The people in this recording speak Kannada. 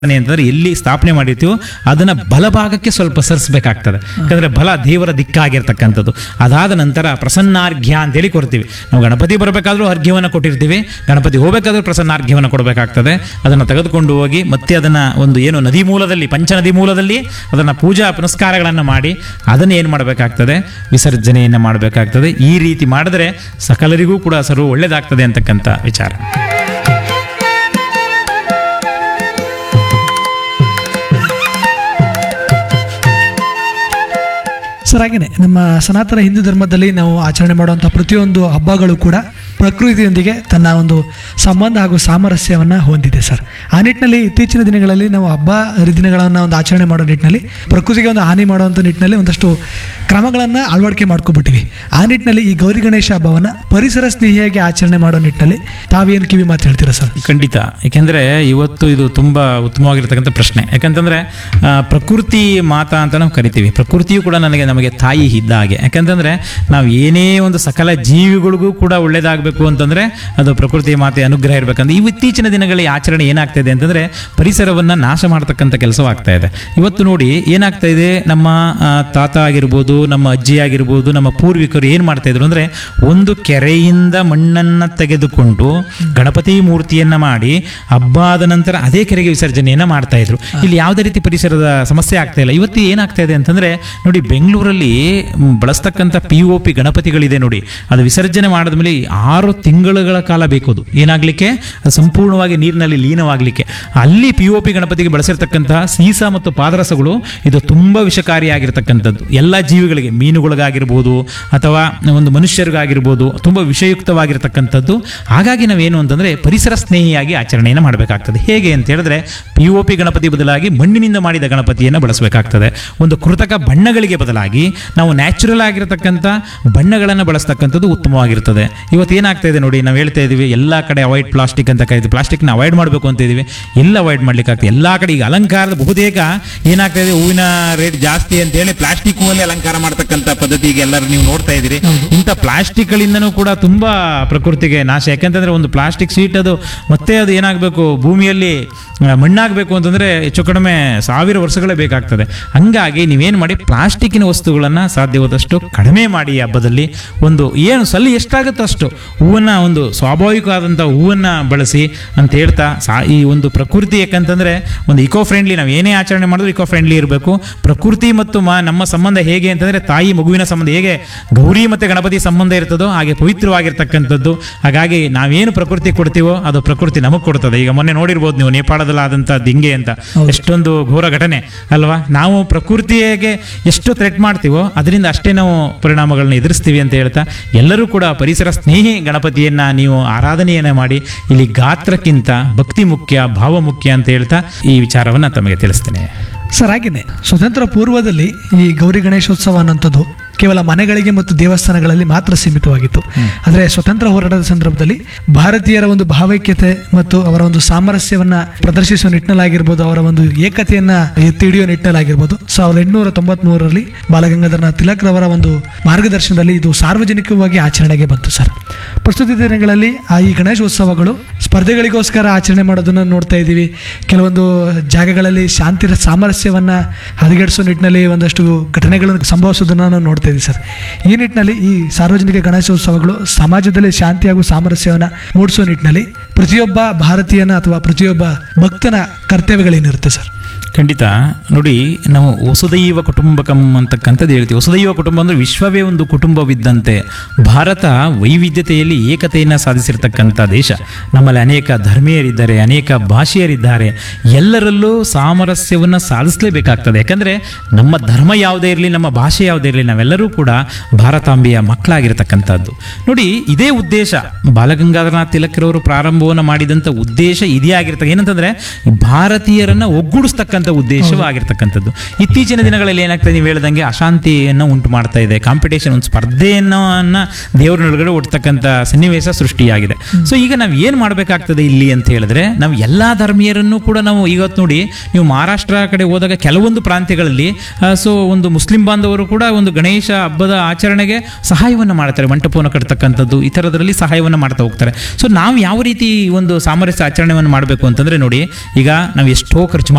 ಅಂತಂದ್ರೆ ಎಲ್ಲಿ ಸ್ಥಾಪನೆ ಮಾಡಿರ್ತೀವೋ ಅದನ್ನ ಬಲಭಾಗಕ್ಕೆ ಸ್ವಲ್ಪ ಸರಿಸಬೇಕಾಗ್ತದೆ ಯಾಕಂದ್ರೆ ಬಲ ದೇವರ ದಿಕ್ಕಾಗಿರ್ತಕ್ಕಂಥದ್ದು ಅದಾದ ನಂತರ ಪ್ರಸನ್ನಾರ್ಘ್ಯ ಅಂತೇಳಿ ಕೊಡ್ತೀವಿ ನಾವು ಗಣಪತಿ ಬರಬೇಕಾದ್ರೂ ಅರ್ಘ್ಯವನ್ನು ಕೊಟ್ಟಿರ್ತೀವಿ ಗಣಪತಿ ಹೋಗಬೇಕಾದ್ರೂ ಪ್ರಸನ್ನಾರ್ಘ್ಯವನ್ನು ಕೊಡಬೇಕಾಗ್ತದೆ ಅದನ್ನು ತೆಗೆದುಕೊಂಡು ಹೋಗಿ ಮತ್ತೆ ಅದನ್ನ ಒಂದು ಏನು ನದಿ ಮೂಲದಲ್ಲಿ ಪಂಚನದಿ ಮೂಲದಲ್ಲಿ ಅದನ್ನ ಪೂಜಾ ಪುನಸ್ಕಾರಗಳನ್ನು ಮಾಡಿ ಅದನ್ನು ಏನು ಮಾಡಬೇಕಾಗ್ತದೆ ವಿಸರ್ಜನೆಯನ್ನು ಮಾಡಬೇಕಾಗ್ತದೆ ಈ ರೀತಿ ಮಾಡಿದ್ರೆ ಸಕಲರಿಗೂ ಕೂಡ ಸರ್ವ ಒಳ್ಳೆಯದಾಗ್ತದೆ ಅಂತಕ್ಕಂಥ ವಿಚಾರ ಸರ್ ಹಾಗೇನೆ ನಮ್ಮ ಸನಾತನ ಹಿಂದೂ ಧರ್ಮದಲ್ಲಿ ನಾವು ಆಚರಣೆ ಮಾಡುವಂಥ ಪ್ರತಿಯೊಂದು ಹಬ್ಬಗಳು ಕೂಡ ಪ್ರಕೃತಿಯೊಂದಿಗೆ ತನ್ನ ಒಂದು ಸಂಬಂಧ ಹಾಗೂ ಸಾಮರಸ್ಯವನ್ನು ಹೊಂದಿದೆ ಸರ್ ಆ ನಿಟ್ಟಿನಲ್ಲಿ ಇತ್ತೀಚಿನ ದಿನಗಳಲ್ಲಿ ನಾವು ಹಬ್ಬ ಹರಿದಿನಗಳನ್ನು ಒಂದು ಆಚರಣೆ ಮಾಡೋ ನಿಟ್ಟಿನಲ್ಲಿ ಪ್ರಕೃತಿಗೆ ಒಂದು ಹಾನಿ ಮಾಡುವಂಥ ನಿಟ್ಟಿನಲ್ಲಿ ಒಂದಷ್ಟು ಕ್ರಮಗಳನ್ನು ಅಳವಡಿಕೆ ಮಾಡ್ಕೊಬಿಟ್ಟಿವಿ ಆ ನಿಟ್ಟಿನಲ್ಲಿ ಈ ಗೌರಿ ಗಣೇಶ ಹಬ್ಬವನ್ನು ಪರಿಸರ ಸ್ನೇಹಿಯಾಗಿ ಆಚರಣೆ ಮಾಡೋ ನಿಟ್ಟಿನಲ್ಲಿ ತಾವೇನು ಕಿವಿ ಮಾತು ಹೇಳ್ತೀರಾ ಸರ್ ಖಂಡಿತ ಯಾಕೆಂದ್ರೆ ಇವತ್ತು ಇದು ತುಂಬಾ ಉತ್ತಮವಾಗಿರ್ತಕ್ಕಂಥ ಪ್ರಶ್ನೆ ಯಾಕಂತಂದ್ರೆ ಆ, ಪ್ರಕೃತಿ ಮಾತಾ ಅಂತ ನಾವು ಕರಿತೀವಿ ಪ್ರಕೃತಿಯು ಕೂಡ ನನಗೆ ನಮಗೆ ತಾಯಿ ಇದ್ದ ಹಾಗೆ ಯಾಕಂತಂದ್ರೆ ನಾವು ಏನೇ ಒಂದು ಸಕಲ ಜೀವಿಗಳಿಗೂ ಕೂಡ ಒಳ್ಳೇದಾಗಬೇಕು ಅಂತಂದ್ರೆ ಅದು ಪ್ರಕೃತಿ ಮಾತೆ ಅನುಗ್ರಹ ಇರಬೇಕಂದ್ರೆ ಇವು ಇತ್ತೀಚಿನ ದಿನಗಳಲ್ಲಿ ಆಚರಣೆ ಏನಾಗ್ತಾ ಇದೆ ಅಂತಂದ್ರೆ ಪರಿಸರವನ್ನ ನಾಶ ಮಾಡ್ತಕ್ಕಂಥ ಕೆಲಸವಾಗ್ತಾ ಇದೆ ಇವತ್ತು ನೋಡಿ ಏನಾಗ್ತಾ ಇದೆ ನಮ್ಮ ಆ, ತಾತ ಆಗಿರ್ಬೋದು ನಮ್ಮ ಅಜ್ಜಿ ಆಗಿರ್ಬೋದು ನಮ್ಮ ಪೂರ್ವಿಕರು ಏನು ಮಾಡ್ತಾ ಇದ್ರು ಅಂದ್ರೆ ಒಂದು ಕೆರೆಯಿಂದ ಮಣ್ಣನ್ನ ತೆಗೆದುಕೊಂಡು ಗಣಪತಿ ಮೂರ್ತಿಯನ್ನ ಮಾಡಿ ಹಬ್ಬ ಆದ ನಂತರ ಅದೇ ಕೆರೆಗೆ ವಿಸರ್ಜನೆಯನ್ನ ಮಾಡ್ತಾ ಇದ್ರು ಇಲ್ಲಿ ಯಾವುದೇ ರೀತಿ ಪರಿಸರದ ಸಮಸ್ಯೆ ಆಗ್ತಾ ಇಲ್ಲ ಇವತ್ತು ಏನಾಗ್ತಾ ಇದೆ ಅಂತಂದ್ರೆ ನೋಡಿ ಬೆಂಗಳೂರಲ್ಲಿ ಮ್, ಬಳಸ್ತಕ್ಕಂಥ ಪಿ ಒ ಪಿ ಗಣಪತಿಗಳಿದೆ ನೋಡಿ ಅದು ವಿಸರ್ಜನೆ ಮಾಡಿದ್ಮೇಲೆ ಆರು ತಿಂಗಳುಗಳ ಕಾಲ ಬೇಕು ಅದು ಏನಾಗ್ಲಿಕ್ಕೆ ಅದು ಸಂಪೂರ್ಣವಾಗಿ ನೀರಿನಲ್ಲಿ ಲೀನವಾಗ್ಲಿಕ್ಕೆ ಅಲ್ಲಿ ಪಿ ಒ ಪಿ ಗಣಪತಿಗೆ ಬಳಸಿರ್ತಕ್ಕಂತಹ ಸೀಸ ಮತ್ತು ಪಾದರಸಗಳು ಇದು ತುಂಬಾ ವಿಷಕಾರಿಯಾಗಿರ್ತಕ್ಕಂಥದ್ದು ಎಲ್ಲ ಜೀವಿಗಳಿಗೆ ಮೀನುಗಳಿಗಾಗಿರ್ಬೋದು ಅಥವಾ ಒಂದು ಮನುಷ್ಯರಿಗಾಗಿರ್ಬೋದು ತುಂಬಾ ವಿಷಯುಕ್ತವಾಗಿರ್ತಕ್ಕಂಥದ್ದು ಹಾಗಾಗಿ ನಾವೇನು ಅಂತಂದ್ರೆ ಪರಿಸರ ಸ್ನೇಹಿಯಾಗಿ ಆಚರಣೆಯನ್ನು ಮಾಡಬೇಕಾಗ್ತದೆ ಹೇಗೆ ಅಂತ ಹೇಳಿದ್ರೆ ಪಿ ಒ ಪಿ ಗಣಪತಿ ಬದಲಾಗಿ ಮಣ್ಣಿನಿಂದ ಮಾಡಿದ ಗಣಪತಿಯನ್ನು ಬಳಸಬೇಕಾಗ್ತದೆ ಒಂದು ಕೃತಕ ಬಣ್ಣಗಳಿಗೆ ಬದಲಾಗಿ ನಾವು ನ್ಯಾಚುರಲ್ ಆಗಿರತಕ್ಕಂಥ ಬಣ್ಣಗಳನ್ನು ಬಳಸ್ತಕ್ಕಂಥದ್ದು ಉತ್ತಮವಾಗಿರ್ತದೆ ಇವತ್ತು ಏನಾಗ್ತಾ ಇದೆ ನೋಡಿ ನಾವು ಹೇಳ್ತಾ ಇದೀವಿ ಎಲ್ಲ ಕಡೆ ಅವಾಯ್ಡ್ ಪ್ಲಾಸ್ಟಿಕ್ ಅಂತ ಕರೀತೀವಿ ಪ್ಲಾಸ್ಟಿಕ್ನ ಅವಾಯ್ಡ್ ಮಾಡಬೇಕು ಅಂತ ಇದೀವಿ ಎಲ್ಲ ಅವಾಯ್ಡ್ ಮಾಡ್ಲಿಕ್ಕೆ ಆಗ್ತದೆ ಎಲ್ಲ ಕಡೆ ಈಗ ಅಲಂಕಾರದ ಬಹುತೇಕ ಏನಾಗ್ತಾ ಇದೆ ಹೂವಿನ ರೇಟ್ ಜಾಸ್ತಿ ಅಂತ ಹೇಳಿ ಪ್ಲಾಸ್ಟಿಕ್ ಹೂವಲ್ಲಿ ಅಲಂಕಾರ ಮಾಡ್ತಕ್ಕಂಥ ಪದ್ಧತಿ ಈಗ ಎಲ್ಲರೂ ನೀವು ನೋಡ್ತಾ ಇದ್ದೀರಿ ಇಂಥ ಪ್ಲಾಸ್ಟಿಕ್ ಗಳಿಂದನೂ ಕೂಡ ತುಂಬಾ ಪ್ರಕೃತಿಗೆ ನಾಶ ಯಾಕಂತಂದ್ರೆ ಒಂದು ಪ್ಲಾಸ್ಟಿಕ್ ಶೀಟ್ ಅದು ಮತ್ತೆ ಅದು ಏನಾಗಬೇಕು ಭೂಮಿಯಲ್ಲಿ ಆ, ಮಣ್ಣಾಗಬೇಕು ಅಂತಂದ್ರೆ ಹೆಚ್ಚು ಕಡಿಮೆ ಸಾವಿರ ವರ್ಷಗಳೇ ಬೇಕಾಗ್ತದೆ ಹಂಗಾಗಿ ನೀವೇನು ಮಾಡಿ ಪ್ಲಾಸ್ಟಿಕ್ಕಿನ ವಸ್ತುಗಳನ್ನು ಸಾಧ್ಯವಾದಷ್ಟು ಕಡಿಮೆ ಮಾಡಿ ಈ ಹಬ್ಬದಲ್ಲಿ ಒಂದು ಏನು ಸಲ್ಲಿ ಎಷ್ಟಾಗುತ್ತೋ ಅಷ್ಟು ಹೂವನ್ನ ಒಂದು ಸ್ವಾಭಾವಿಕವಾದಂಥ ಹೂವನ್ನ ಬಳಸಿ ಅಂತ ಹೇಳ್ತಾ ಸಾ ಈ ಒಂದು ಪ್ರಕೃತಿ ಯಾಕಂತಂದ್ರೆ ಒಂದು ಇಕೋ ಫ್ರೆಂಡ್ಲಿ ನಾವು ಏನೇ ಆಚರಣೆ ಮಾಡಿದ್ರು ಇಕೋ ಫ್ರೆಂಡ್ಲಿ ಇರಬೇಕು ಪ್ರಕೃತಿ ಮತ್ತು ಮ ನಮ್ಮ ಸಂಬಂಧ ಹೇಗೆ ಅಂತಂದ್ರೆ ತಾಯಿ ಮಗುವಿನ ಸಂಬಂಧ ಹೇಗೆ ಗೌರಿ ಮತ್ತೆ ಗಣಪತಿ ಸಂಬಂಧ ಇರ್ತದೋ ಹಾಗೆ ಪವಿತ್ರವಾಗಿರ್ತಕ್ಕಂಥದ್ದು ಹಾಗಾಗಿ ನಾವೇನು ಪ್ರಕೃತಿ ಕೊಡ್ತೀವೋ ಅದು ಪ್ರಕೃತಿ ನಮಗೆ ಕೊಡ್ತದೆ ಈಗ ಮೊನ್ನೆ ನೋಡಿರ್ಬೋದು ನೀವು ನೇಪಾಳದಲ್ಲಿ ಆದಂಥ ದಿಂಗೆ ಅಂತ ಎಷ್ಟೊಂದು ಘೋರ ಘಟನೆ ಅಲ್ವಾ ನಾವು ಪ್ರಕೃತಿಗೆ ಎಷ್ಟು ಥ್ರೆಟ್ ಮಾಡ್ತೀವೋ ಅದರಿಂದ ಅಷ್ಟೇ ನಾವು ಪರಿಣಾಮಗಳನ್ನ ಎದುರಿಸ್ತೀವಿ ಅಂತ ಹೇಳ್ತಾ ಎಲ್ಲರೂ ಕೂಡ ಪರಿಸರ ಸ್ನೇಹಿ ಗಣಪತಿಯನ್ನ ನೀವು ಆರಾಧನೆಯನ್ನ ಮಾಡಿ ಇಲ್ಲಿ ಗಾತ್ರಕ್ಕಿಂತ ಭಕ್ತಿ ಮುಖ್ಯ ಭಾವ ಮುಖ್ಯ ಅಂತ ಹೇಳ್ತಾ ಈ ವಿಚಾರವನ್ನ ತಮಗೆ ತಿಳಿಸ್ತೇನೆ ಸರ್ ಹಾಗೇನೆ ಸ್ವತಂತ್ರ ಪೂರ್ವದಲ್ಲಿ ಈ ಗೌರಿ ಗಣೇಶೋತ್ಸವ ಅನ್ನೋಂಥದ್ದು ಕೇವಲ ಮನೆಗಳಿಗೆ ಮತ್ತು ದೇವಸ್ಥಾನಗಳಲ್ಲಿ ಮಾತ್ರ ಸೀಮಿತವಾಗಿತ್ತು ಆದರೆ ಸ್ವತಂತ್ರ ಹೋರಾಟದ ಸಂದರ್ಭದಲ್ಲಿ ಭಾರತೀಯರ ಒಂದು ಭಾವೈಕ್ಯತೆ ಮತ್ತು ಅವರ ಒಂದು ಸಾಮರಸ್ಯವನ್ನ ಪ್ರದರ್ಶಿಸುವ ನಿಟ್ಟಿನಲ್ಲಾಗಿರ್ಬೋದು ಅವರ ಒಂದು ಏಕತೆಯನ್ನ ಎತ್ತಿ ಹಿಡಿಯುವ ನಿಟ್ಟಿನಲ್ಲಾಗಿರ್ಬೋದು ಸಾವಿರದ ಎಂಟುನೂರ ತೊಂಬತ್ಮೂರರಲ್ಲಿ ಬಾಲಗಂಗಾಧರನಾಥ್ ತಿಲಕ್ ರವರ ಒಂದು ಮಾರ್ಗದರ್ಶನದಲ್ಲಿ ಇದು ಸಾರ್ವಜನಿಕವಾಗಿ ಆಚರಣೆಗೆ ಬಂತು ಸರ್ ಪ್ರಸ್ತುತ ದಿನಗಳಲ್ಲಿ ಆ ಈ ಗಣೇಶೋತ್ಸವಗಳು ಸ್ಪರ್ಧೆಗಳಿಗೋಸ್ಕರ ಆಚರಣೆ ಮಾಡೋದನ್ನ ನೋಡ್ತಾ ಇದ್ದೀವಿ ಕೆಲವೊಂದು ಜಾಗಗಳಲ್ಲಿ ಶಾಂತಿ ಸಾಮರಸ್ಯವನ್ನ ಹದಗೆಡಿಸೋ ನಿಟ್ಟಿನಲ್ಲಿ ಒಂದಷ್ಟು ಘಟನೆಗಳನ್ನು ಸಂಭವಿಸೋದನ್ನ ನಾವು ನೋಡ್ತಾ ಇದ್ದೀವಿ ಸರ್ ಈ ನಿಟ್ಟಿನಲ್ಲಿ ಈ ಸಾರ್ವಜನಿಕ ಗಣೇಶೋತ್ಸವಗಳು ಸಮಾಜದಲ್ಲಿ ಶಾಂತಿ ಹಾಗೂ ಸಾಮರಸ್ಯವನ್ನು ಮೂಡಿಸೋ ನಿಟ್ಟಿನಲ್ಲಿ ಪ್ರತಿಯೊಬ್ಬ ಭಾರತೀಯನ ಅಥವಾ ಪ್ರತಿಯೊಬ್ಬ ಭಕ್ತನ ಕರ್ತವ್ಯಗಳೇನಿರುತ್ತೆ ಸರ್ ಖಂಡಿತ ನೋಡಿ ನಾವು ವಸುದೈವ ಕುಟುಂಬಕಂ ಅಂತಕ್ಕಂಥದ್ದು ಹೇಳ್ತೀವಿ ವಸುದೈವ ಕುಟುಂಬ ಅಂದ್ರೆ ವಿಶ್ವವೇ ಒಂದು ಕುಟುಂಬವಿದ್ದಂತೆ ಭಾರತ ವೈವಿಧ್ಯತೆಯಲ್ಲಿ ಏಕತೆಯನ್ನು ಸಾಧಿಸಿರ್ತಕ್ಕಂಥ ದೇಶ ನಮ್ಮಲ್ಲಿ ಅನೇಕ ಧರ್ಮೀಯರಿದ್ದಾರೆ ಅನೇಕ ಭಾಷೆಯರಿದ್ದಾರೆ ಎಲ್ಲರಲ್ಲೂ ಸಾಮರಸ್ಯವನ್ನು ಸಾಧಿಸಲೇಬೇಕಾಗ್ತದೆ ಯಾಕಂದ್ರೆ ನಮ್ಮ ಧರ್ಮ ಯಾವುದೇ ಇರಲಿ ನಮ್ಮ ಭಾಷೆ ಯಾವುದೇ ಇರಲಿ ನಾವೆಲ್ಲರೂ ಕೂಡ ಭಾರತಾಂಬೆಯ ಮಕ್ಕಳಾಗಿರ್ತಕ್ಕಂಥದ್ದು ನೋಡಿ ಇದೇ ಉದ್ದೇಶ ಬಾಲಗಂಗಾಧರನಾಥ್ ತಿಲಕರವರು ಪ್ರಾರಂಭವನ್ನು ಮಾಡಿದಂಥ ಉದ್ದೇಶ ಇದೇ ಆಗಿರ್ತದೆ ಏನಂತಂದ್ರೆ ಭಾರತೀಯರನ್ನ ಒಗ್ಗೂಡಿಸ್ತಕ್ಕಂಥ ಮಾಡ್ತಕ್ಕಂಥ ಉದ್ದೇಶವಾಗಿರ್ತಕ್ಕಂಥದ್ದು ಇತ್ತೀಚಿನ ದಿನಗಳಲ್ಲಿ ಏನಾಗ್ತದೆ ನೀವು ಹೇಳ್ದಂಗೆ ಅಶಾಂತಿಯನ್ನು ಉಂಟು ಮಾಡ್ತಾ ಇದೆ ಕಾಂಪಿಟೇಷನ್ ಒಂದು ಸ್ಪರ್ಧೆಯನ್ನು ದೇವರೊಳಗಡೆ ಹುಡ್ತಕ್ಕಂಥ ಸನ್ನಿವೇಶ ಸೃಷ್ಟಿಯಾಗಿದೆ ಸೊ ಈಗ ನಾವು ಏನು ಮಾಡಬೇಕಾಗ್ತದೆ ಇಲ್ಲಿ ಅಂತ ಹೇಳಿದ್ರೆ ನಾವು ಎಲ್ಲ ಧರ್ಮೀಯರನ್ನು ಕೂಡ ನಾವು ಇವತ್ತು ನೋಡಿ ನೀವು ಮಹಾರಾಷ್ಟ್ರ ಕಡೆ ಹೋದಾಗ ಕೆಲವೊಂದು ಪ್ರಾಂತ್ಯಗಳಲ್ಲಿ ಸೊ ಒಂದು ಮುಸ್ಲಿಂ ಬಾಂಧವರು ಕೂಡ ಒಂದು ಗಣೇಶ ಹಬ್ಬದ ಆಚರಣೆಗೆ ಸಹಾಯವನ್ನು ಮಾಡ್ತಾರೆ ಮಂಟಪವನ್ನು ಕಟ್ತಕ್ಕಂಥದ್ದು ಈ ಥರದ್ರಲ್ಲಿ ಸಹಾಯವನ್ನು ಮಾಡ್ತಾ ಹೋಗ್ತಾರೆ ಸೊ ನಾವು ಯಾವ ರೀತಿ ಒಂದು ಸಾಮರಸ್ಯ ಆಚರಣೆಯನ್ನು ಮಾಡಬೇಕು ಅಂತಂದ್ರೆ ನೋಡಿ ಈಗ ನಾವು ಎಷ್ಟೋ ಖರ್ಚು